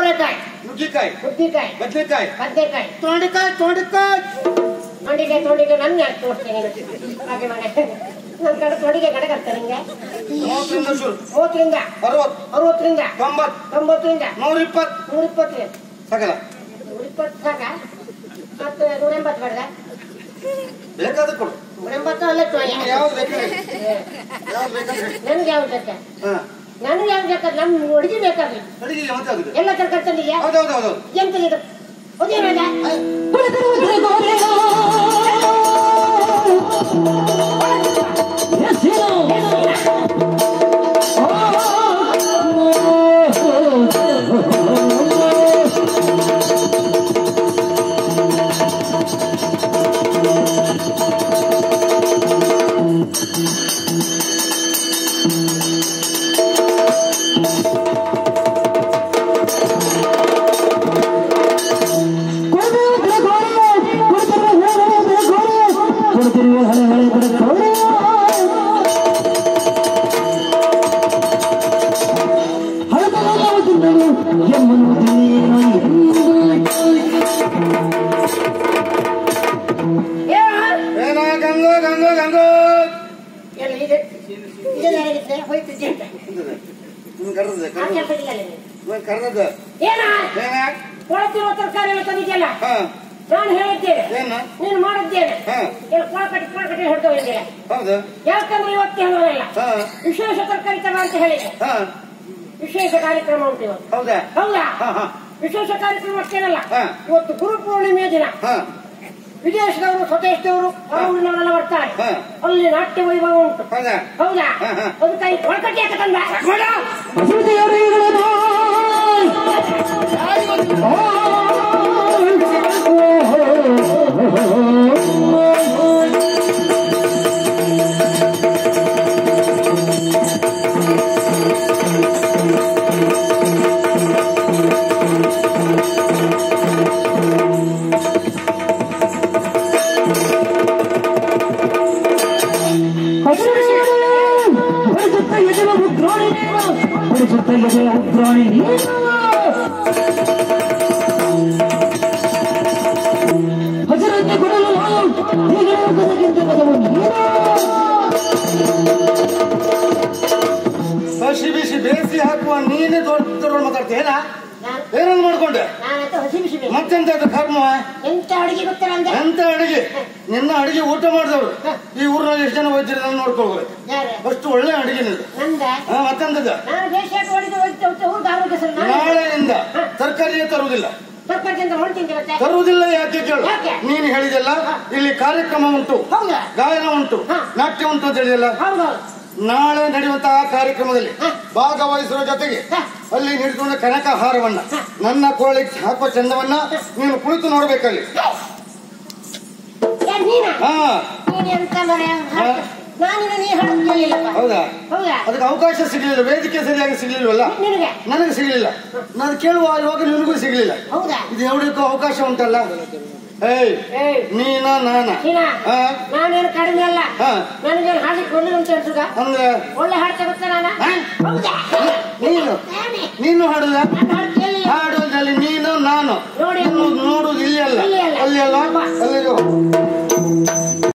ಅವರೆಕಾಯಿ ನುಗ್ಗಿಕಾಯಿ ಉದ್ದಿಕಾಯಿ ಬದ್ನೆಕಾಯಿ ಬದನೆಕಾಯಿ ತೊಂಡೆಕಾಯಿ ತೊಂಡೆಕಾಯಿ ತೊಂಡಿಗೆ ತೊಂಡಿಗೆ ನನ್ಗೆ ಯಾಕೆ ತೋರಿಸ್ತೀನಿ ಹಾಗೆ ಮನೆ ನನ್ನ ಕಡೆ ತೊಂಡಿಗೆ ಕಡೆ ಕಟ್ತಾರೆ ನಿಂಗೆ ಮೂವತ್ತರಿಂದ ಶುರು ಮೂವತ್ತರಿಂದ ಅರವತ್ತು ಅರವತ್ತರಿಂದ ತೊಂಬತ್ತು ತೊಂಬತ್ತರಿಂದ ನೂರ ಇಪ್ಪತ್ತು ನೂರ ಇಪ್ಪತ್ತರಿಂದ ಸಕಲ ನೂರ ಇಪ್ಪತ್ತು ಸಾಕ ಮತ್ತು ನೂರ ಎಂಬತ್ತು ಬೇಡ ಬೇಕಾದ ಕೊಡು ನೂರ ಎಂಬತ್ತು ಅಲ್ಲ ನಿಮ್ಗೆ ಯಾವ್ದು ಬೇಕಾದ್ರೆ ಯಾವ್ದು ಬೇಕಾದ್ರೆ ನನಗೆ ಯಾವ್ದು ಬೇಕಾ ಹಾ ನನಗೆ ಯಾವ್ದು ಬೇಕಾದ್ರೆ ನಮ್ಮ ಹುಡುಗಿ ಬೇಕಾದ್ರೆ ಅಡಿಗೆಗೆ ಮತ್ತೆ ಆಗುತ್ತೆ ಎಲ್ಲ ತರಕಾರಿ ತಂದಿದ್ಯಾ ಹೌದೌದು ಹೌದು ಎಂತ ಇದು ಅದೇನದ ಏನ ಗಂಗೋ ಗಂಗೋ ಗಂಗೋ ಎಲ್ಲ ಇದೆ ಇದೆಲ್ಲ ಹೇಗಿದ್ರೆ ಹೋಯ್ತಿದ್ದೆ ಅಂತ ನಿಮ್ಗೆ ಕರೆದ ಆ ಕೆಲಸ ಇಲ್ಲ ನಿನಗೆ. ನಿಮ್ಗೆ ಕರೆದ ಏನ ಏನ ಕೊಳತಿರುವ ತರಕಾರಿ ಎಲ್ಲ ತಂದಿದ್ಯಲ್ಲ ಹಾ ನಾನು ಹೇಳಿದ್ದೇನೆ ಏನ ನೀನು ಮಾಡಿದ್ದೇನೆ ಹಾ ಎಲ್ಲ ಕೊಳ ಕಟ್ಟಿ ಕೊಳ ಕಟ್ಟಿ ಹೊರಟು ಇದ್ದೇನೆ ಹೌದು ಯಾಕಂದ್ರೆ ಇವತ್ತು ಹೇಳೋಲ್ಲ ಹಾ ವಿಶೇಷ ತರಕಾರಿ ತಗ ಅಂತ ಹೇಳಿದೆ ಹಾ ವಿಶೇಷ ಕಾರ್ಯಕ್ರಮ ಉಂಟು ಇವತ್ತು ಹೌದಾ ಹೌದಾ ಹಾ ಹಾ ವಿಶೇಷ ಕಾರ್ಯಕ್ರಮ ಅಷ್ಟೇನಲ್ಲ ಹಾ. ಇವತ್ತು ಗುರು ಪೂರ್ಣಿಮೆಯ ದಿನ ಹಾ ವಿದೇಶದವರು ಸ್ವದೇಶದವರು ಹೊರಊರಿನವರೆಲ್ಲ ಬರ್ತಾರೆ ಹಾ. ಅಲ್ಲಿ ನಾಟ್ಯ ವೈಭವ ಉಂಟು ಹೌದಾ ಹೌದಾ ಹಾ, ಹಾ. ಅದಕ್ಕಾಗಿ ಕೊಳಕಟ್ಟಿ ಯಾಕೆ ತಂದ ಹಸಿರನ್ನು ಕೊಡಲು ಹೀಗೆ ಪದವು ನೀನು ಹಸಿ ಬಿಸಿ ಬೇಯಿಸಿ ಹಾಕುವ ನೀನೇ ದೊಡ್ಡ ದೊಡ್ಡ ಮಾತಾಡ್ತೀಯಲ್ಲ ನಾನು ಏನನ್ನು ಮಾಡ್ಕೊಂಡೆ ನಾನಂತ ಹಸಿ ಬಿಸಿ ಬೇಕು. ಮತ್ತೆಂತ ಅದು ಕರ್ಮ ಎಂತ ಅಡಿಗೆ ಗೊತ್ತಿಲ್ಲ ಅಂದ್ರೆ ಎಂತ ಅಡಿಗೆ ನಿನ್ನ ಅಡಿಗೆ ಊಟ ಮಾಡಿದವರು ಈ ಊರಿನಲ್ಲಿ ಎಷ್ಟು ಜನ ವೈದ್ಯರು ನಾನು ನೋಡ್ಕೊಳ್ಬೇಕು ಯಾರು ಅಷ್ಟು ಒಳ್ಳೆ ಅಡಿಗೆ ನಿಂದು ನಂದ ಹಾ ಮತ್ತೆಂತದ ನಾನು ದೇಶ ಹೊಡಿದು ಹೋಗ್ತಾ ಹೋಗ್ತಾ ಊರಿಗೆ ಆರೋಗ್ಯ ಸರ್ ನಾನು ನಾಳೆಯಿಂದ ತರಕಾರಿಯೇ ತರುವುದಿಲ್ಲ ತರಕಾರಿ ಅಂತ ಹೊಡ್ತೀನಿ ಮತ್ತೆ ತರುವುದಿಲ್ಲ ಯಾಕೆ ಕೇಳು ಯಾಕೆ? ನೀನು ಹೇಳಿದೆಲ್ಲ ಇಲ್ಲಿ ಕಾರ್ಯಕ್ರಮ ಉಂಟು ಹೌದಾ ಗಾಯನ ಉಂಟು ಹಾ. ನಾಟ್ಯ ಉಂಟು ಅಂತ ಹೇಳಿದೆಲ್ಲ ಹೌದೌದು ನಾಳೆ ನಡೆಯುವಂತಹ ಕಾರ್ಯಕ್ರಮದಲ್ಲಿ ಹಾ. ಭಾಗವಹಿಸುವ ಜೊತೆಗೆ ಹಾ. ಅಲ್ಲಿ ನಿಡ್ಕೊಂಡ ಕನಕಹಾರವನ್ನ ನನ್ನ ಕೋಳಿಗೆ ಹಾಕುವ ಚಂದವನ್ನ ನೀನು ಕುಳಿತು ನೋಡ್ಬೇಕಲ್ಲಿ ಯಾರು ನೀನಾ ಹಾ ನೀನು ಎಂತ ಮನೆ ಹಾ. ನಾನಿನ ನೀ ಹಾಡುತ್ತಿರಲಿಲ್ಲಪ್ಪ ಹೌದಾ ಹೌದಾ ಅದಕ್ಕೆ ಅವಕಾಶ ಸಿಗಲಿಲ್ಲ ವೇದಿಕೆ ಸರಿಯಾಗಿ ಸಿಗ್ಲಿಲ್ವಲ್ಲ ನಿನಗೆ ನನಗೆ ಸಿಗಲಿಲ್ಲ ನಾನು ಕೇಳುವ ಇವಾಗ ನಿನಗೂ ಸಿಗಲಿಲ್ಲ ಹೌದಾ ಇದು ಯಾವುದಕ್ಕೂ ಅವಕಾಶ ಉಂಟಲ್ಲ ಏಯ್ ಏಯ್ ನೀನ ನಾನ ನೀನಾ ಹಾ ನಾನೇನು ಕಡಿಮೆ ಅಲ್ಲ ಹಾ ನನಗೇನು ಹಾಡ್ಲಿಕ್ಕೆ ಒಳ್ಳೆ ಉಂಟು ಅನ್ಸುಗ ಅಂದ್ರೆ ಒಳ್ಳೆ ಹಾಡ್ತಾ ಗೊತ್ತಾ ನಾನು ಹಾ? ಹೌದಾ ನೀನು ನಾನೇ ನೀನು ಹಾಡುದ ನಾನು ಹಾಡ್ತಿರ್ಲಿಲ್ಲ ಹಾಡುವುದಲ್ಲಿ ನೀನು ನಾನು ನೋಡಿ. ಇನ್ನು ನೋಡುವುದು ಇಲ್ಲಿ ಅಲ್ಲ ಇಲ್ಲಿ ಅಲ್ಲ. ಅಲ್ಲಿ ಅಲ್ಲ ಅಲ್ಲಿಗೂ